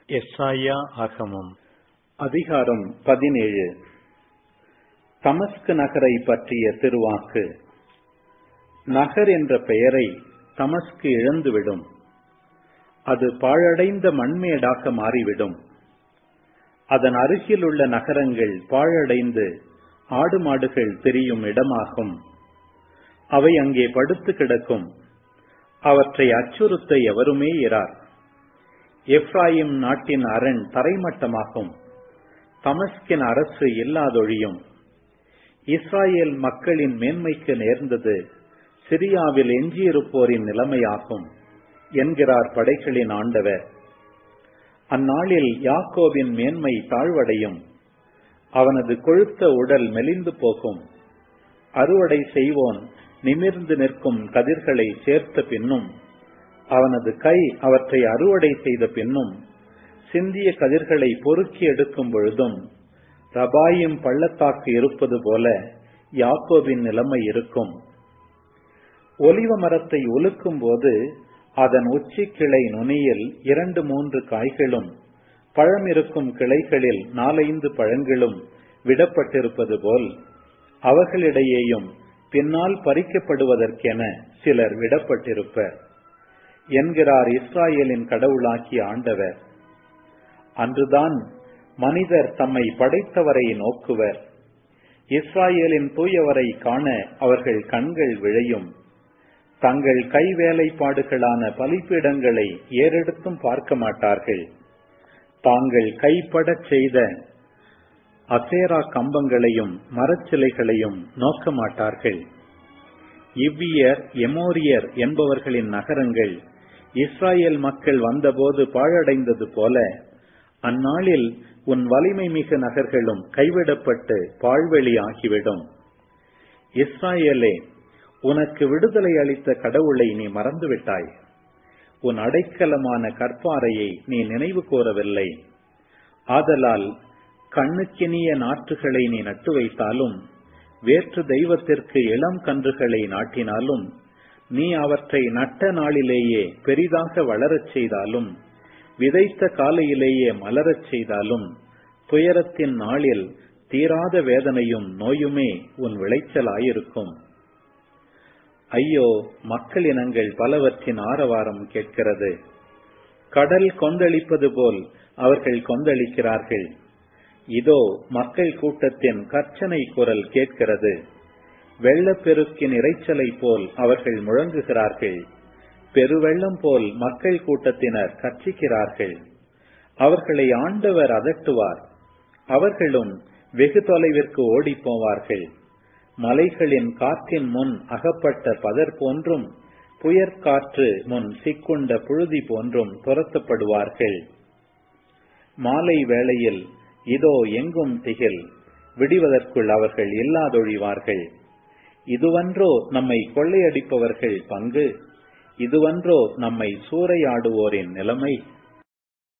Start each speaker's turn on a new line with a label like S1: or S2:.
S1: எஸ்ஐயா ஆகமம்
S2: அதிகாரம் பதினேழு தமஸ்கு நகரை பற்றிய திருவாக்கு நகர் என்ற பெயரை தமஸ்கு இழந்துவிடும் அது பாழடைந்த மண்மேடாக மாறிவிடும் அதன் அருகில் உள்ள நகரங்கள் பாழடைந்து ஆடு மாடுகள் திரியும் இடமாகும் அவை அங்கே படுத்து கிடக்கும் அவற்றை அச்சுறுத்த எவருமே இரார் எப்ராயிம் நாட்டின் அரண் தரைமட்டமாகும் தமஸ்கின் அரசு இல்லாதொழியும் இஸ்ராயேல் மக்களின் மேன்மைக்கு நேர்ந்தது சிரியாவில் எஞ்சியிருப்போரின் நிலைமையாகும் என்கிறார் படைகளின் ஆண்டவர் அந்நாளில் யாக்கோவின் மேன்மை தாழ்வடையும் அவனது கொழுத்த உடல் மெலிந்து போகும் அறுவடை செய்வோன் நிமிர்ந்து நிற்கும் கதிர்களை சேர்த்த பின்னும் அவனது கை அவற்றை அறுவடை செய்த பின்னும் சிந்திய கதிர்களை பொறுக்கி எடுக்கும் பொழுதும் ரபாயும் பள்ளத்தாக்கு இருப்பது போல யாக்கோபின் நிலைமை இருக்கும் ஒலிவ மரத்தை ஒலுக்கும் போது அதன் உச்சி கிளை நுனியில் இரண்டு மூன்று காய்களும் பழம் இருக்கும் கிளைகளில் நாலைந்து பழங்களும் விடப்பட்டிருப்பது போல் அவர்களிடையேயும் பின்னால் பறிக்கப்படுவதற்கென சிலர் விடப்பட்டிருப்பர் என்கிறார் இஸ்ராயேலின் கடவுளாகிய ஆண்டவர் அன்றுதான் மனிதர் தம்மை படைத்தவரை நோக்குவர் இஸ்ராயேலின் தூயவரை காண அவர்கள் கண்கள் விழையும் தங்கள் கை வேலைப்பாடுகளான பலிப்பீடங்களை ஏறெடுத்தும் பார்க்க மாட்டார்கள் தாங்கள் கைப்படச் செய்த அசேரா கம்பங்களையும் மரச்சிலைகளையும் நோக்க மாட்டார்கள் இவ்வியர் எமோரியர் என்பவர்களின் நகரங்கள் இஸ்ராயேல் மக்கள் வந்தபோது பாழடைந்தது போல அந்நாளில் உன் வலிமை மிகு நகர்களும் கைவிடப்பட்டு பாழ்வெளி ஆகிவிடும் இஸ்ராயேலே உனக்கு விடுதலை அளித்த கடவுளை நீ மறந்துவிட்டாய் உன் அடைக்கலமான கற்பாறையை நீ நினைவு கூறவில்லை ஆதலால் கண்ணுக்கினிய நாற்றுகளை நீ நட்டு வைத்தாலும் வேற்று தெய்வத்திற்கு இளம் கன்றுகளை நாட்டினாலும் நீ அவற்றை நட்ட நாளிலேயே பெரிதாக வளரச் செய்தாலும் விதைத்த காலையிலேயே மலரச் செய்தாலும் துயரத்தின் நாளில் தீராத வேதனையும் நோயுமே உன் விளைச்சலாயிருக்கும் ஐயோ மக்கள் இனங்கள் பலவற்றின் ஆரவாரம் கேட்கிறது கடல் கொந்தளிப்பது போல் அவர்கள் கொந்தளிக்கிறார்கள் இதோ மக்கள் கூட்டத்தின் கர்ச்சனை குரல் கேட்கிறது வெள்ளப்பெருக்கின் இறைச்சலை போல் அவர்கள் முழங்குகிறார்கள் பெருவெள்ளம் போல் மக்கள் கூட்டத்தினர் கர்ச்சிக்கிறார்கள் அவர்களை ஆண்டவர் அதட்டுவார் அவர்களும் வெகு தொலைவிற்கு ஓடிப் போவார்கள் மலைகளின் காற்றின் முன் அகப்பட்ட பதர் போன்றும் புயற்காற்று முன் சிக்குண்ட புழுதி போன்றும் துரத்தப்படுவார்கள் மாலை வேளையில் இதோ எங்கும் திகில் விடிவதற்குள் அவர்கள் இல்லாதொழிவார்கள் இதுவன்றோ நம்மை கொள்ளையடிப்பவர்கள் பங்கு இதுவன்றோ நம்மை சூறையாடுவோரின் நிலைமை